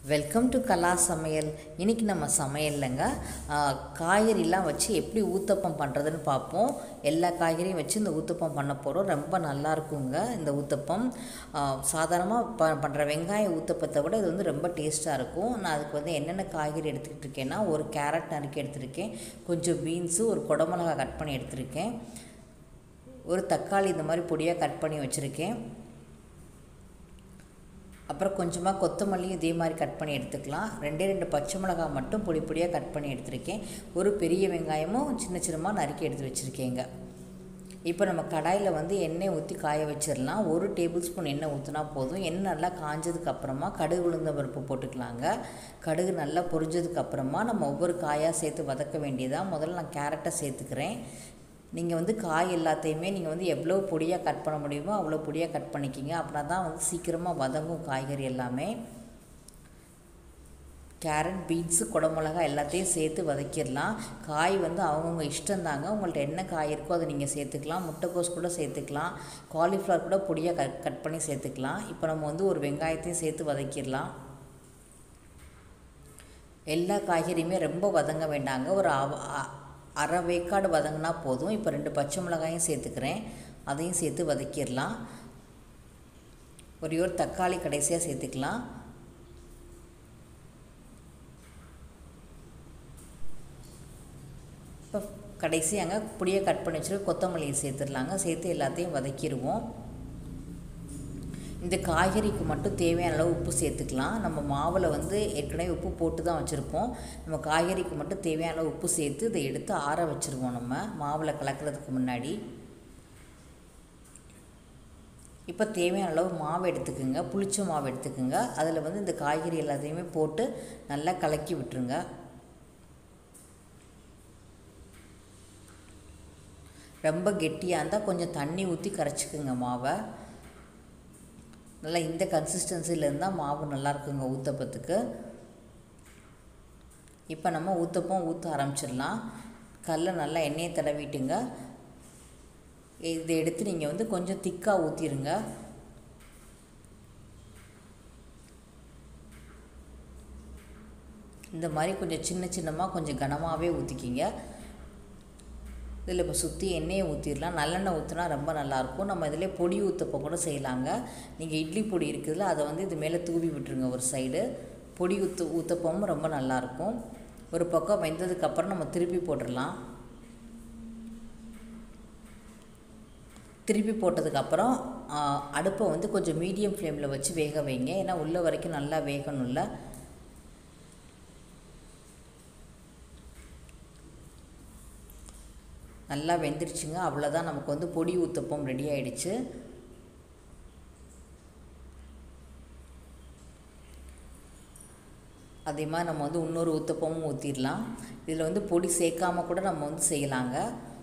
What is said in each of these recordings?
welcome to கலா சமையல் இன்றைக்கி நம்ம சமையல்லங்க ஆ, காய்கறிலாம் வச்சு எப்படி ஊத்தப்பம் பண்ணுறதுன்னு பார்ப்போம் எல்லா காய்கறியும் வச்சு இந்த ஊத்தப்பம் பண்ண போகிறோம் ரொம்ப நல்லா இருக்குங்க இந்த ஊத்தப்பம் சாதாரணமாக ப பண்ணுற வெங்காய ஊத்தப்பத்தை விட இது வந்து ரொம்ப டேஸ்ட்டாக இருக்கும் நான் அதுக்கு வந்து என்னென்ன காய்கறி எடுத்துக்கிட்டு இருக்கேன்னா ஒரு கேரட் நறுக்கி எடுத்திருக்கேன் கொஞ்சம் பீன்ஸு ஒரு குடமிளகா கட் பண்ணி எடுத்திருக்கேன் ஒரு தக்காளி இந்த மாதிரி பொடியாக கட் பண்ணி வச்சுருக்கேன் அப்புறம் கொஞ்சமாக கொத்தமல்லியும் இதே மாதிரி கட் பண்ணி எடுத்துக்கலாம் ரெண்டே ரெண்டு பச்சை மிளகாய் மட்டும் பொடி பொடியாக கட் பண்ணி எடுத்திருக்கேன் ஒரு பெரிய வெங்காயமும் சின்ன சின்னமாக நறுக்கி எடுத்து வச்சுருக்கேங்க இப்போ நம்ம கடாயில் வந்து எண்ணெய் ஊற்றி காய வச்சிடலாம் ஒரு டேபிள் ஸ்பூன் எண்ணெய் ஊற்றினா போதும் எண்ணெய் நல்லா காஞ்சதுக்கு அப்புறமா கடுகு உளுந்த பருப்பு போட்டுக்கலாங்க கடுகு நல்லா பொரிஞ்சதுக்கு அப்புறமா நம்ம ஒவ்வொரு காயாக சேர்த்து வதக்க வேண்டியதாக முதல்ல நான் கேரட்டை சேர்த்துக்கிறேன் நீங்கள் வந்து காய் எல்லாத்தையுமே நீங்கள் வந்து எவ்வளோ பொடியாக கட் பண்ண முடியுமோ அவ்வளோ பொடியாக கட் பண்ணிக்கிங்க அப்படின்னா தான் வந்து சீக்கிரமாக வதங்கும் காய்கறி எல்லாமே கேரட் பீன்ஸு குடமிளகா எல்லாத்தையும் சேர்த்து வதக்கிடலாம் காய் வந்து அவங்கவுங்க இஷ்டம்தாங்க உங்கள்ட்ட என்ன காய் இருக்கோ அதை நீங்கள் சேர்த்துக்கலாம் முட்டைக்கோஸ் கூட சேர்த்துக்கலாம் காலிஃப்ளவர் கூட பொடியாக கட் கட் பண்ணி சேர்த்துக்கலாம் இப்போ நம்ம வந்து ஒரு வெங்காயத்தையும் சேர்த்து வதக்கிடலாம் எல்லா காய்கறியுமே ரொம்ப வதங்க வேண்டாங்க ஒரு அவ- அ- அரை வேக்காடு வதங்கினா போதும் இப்போ ரெண்டு பச்சை மிளகாயும் சேர்த்துக்கிறேன் அதையும் சேர்த்து வதக்கிடலாம் ஒரே ஒரு தக்காளி கடைசியாக சேர்த்துக்கலாம் இப்போ கடைசியாங்க பொடியை கட் பண்ணி வச்சுட்டு கொத்தமல்லியை சேர்த்துடலாங்க சேர்த்து எல்லாத்தையும் வதக்கிடுவோம் இந்த காய்கறிக்கு மட்டும் தேவையான அளவு உப்பு சேர்த்துக்கலாம் நம்ம மாவில் வந்து ஏற்கனவே உப்பு போட்டு தான் வச்சுருப்போம் நம்ம காய்கறிக்கு மட்டும் தேவையான அளவு உப்பு சேர்த்து இதை எடுத்து ஆற வச்சுருவோம் நம்ம மாவில் கலக்கிறதுக்கு முன்னாடி இப்போ தேவையான அளவு மாவு எடுத்துக்குங்க புளிச்ச மாவு எடுத்துக்குங்க அதில் வந்து இந்த காய்கறி எல்லாத்தையுமே போட்டு நல்லா கலக்கி விட்டுருங்க ரொம்ப கெட்டியாக இருந்தால் கொஞ்சம் தண்ணி ஊற்றி கரைச்சிக்குங்க மாவை நல்லா இந்த கன்சிஸ்டன்சியில் இருந்தால் மாவு நல்லா இருக்குங்க ஊத்தப்பத்துக்கு இப்போ நம்ம ஊத்தப்பம் ஊற்ற ஆரம்பிச்சிடலாம் கல்லை நல்லா எண்ணெயை தடவிட்டுங்க இதை எடுத்து நீங்கள் வந்து கொஞ்சம் திக்காக ஊற்றிடுங்க இந்த மாதிரி கொஞ்சம் சின்ன சின்னமாக கொஞ்சம் கனமாகவே ஊற்றிக்கிங்க இதில் இப்போ சுற்றி எண்ணெயை ஊற்றிடலாம் நல்லெண்ணெய் ஊற்றினா ரொம்ப நல்லாயிருக்கும் நம்ம இதில் பொடி ஊற்றப்போ கூட செய்யலாங்க நீங்கள் இட்லி பொடி இருக்குதுல்ல அதை வந்து இது மேலே தூவி விட்டுருங்க ஒரு சைடு பொடி ஊற்று ஊற்றப்பவும் ரொம்ப நல்லாயிருக்கும் ஒரு பக்கம் வெந்ததுக்கப்புறம் நம்ம திருப்பி போட்டுடலாம் திருப்பி போட்டதுக்கப்புறம் ஆ, அடுப்பை வந்து கொஞ்சம் மீடியம் ஃப்ளேமில் வச்சு வேக வைங்க ஏன்னா உள்ள வரைக்கும் நல்லா வேகணும்ல நல்லா வெந்துருச்சுங்க அவ்வளோதான் நமக்கு வந்து பொடி ஊத்தப்பம் ரெடி ஆயிடுச்சு அதே மாதிரி நம்ம வந்து இன்னொரு ஊத்தப்பமும் ஊற்றிடலாம் இதில் வந்து பொடி சேர்க்காம கூட நம்ம வந்து செய்யலாங்க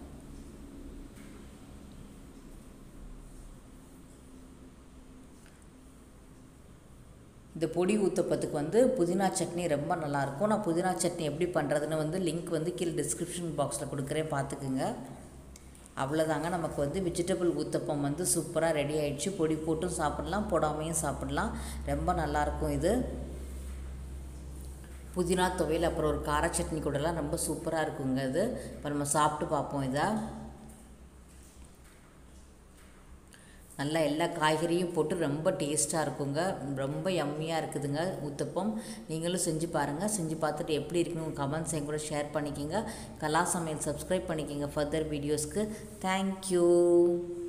இந்த பொடி ஊத்தப்பத்துக்கு வந்து புதினா சட்னி ரொம்ப நல்லாயிருக்கும் நான் புதினா சட்னி எப்படி பண்ணுறதுன்னு வந்து லிங்க் வந்து கீழே டிஸ்கிரிப்ஷன் பாக்ஸில் கொடுக்குறேன் பார்த்துக்குங்க அவ்வளோதாங்க நமக்கு வந்து வெஜிடபிள் ஊத்தப்பம் வந்து சூப்பராக ரெடி ஆயிடுச்சு பொடி போட்டும் சாப்பிடலாம் போடாமையும் சாப்பிடலாம் ரொம்ப நல்லாயிருக்கும் இது புதினா துவையல் அப்புறம் ஒரு கார சட்னி கூடலாம் ரொம்ப சூப்பராக இருக்குங்க இது இப்போ நம்ம சாப்பிட்டு பார்ப்போம் இதை நல்லா எல்லா காய்கறியும் போட்டு ரொம்ப டேஸ்ட்டாக இருக்குங்க ரொம்ப யம்மியாக இருக்குதுங்க ஊத்தப்பம் நீங்களும் செஞ்சு பாருங்கள் செஞ்சு பார்த்துட்டு எப்படி இருக்குன்னு உங்கள் கமெண்ட்ஸ் என் கூட ஷேர் பண்ணிக்கிங்க கலா சமையல் சப்ஸ்கிரைப் பண்ணிக்கிங்க ஃபர்தர் வீடியோஸ்க்கு தேங்க்யூ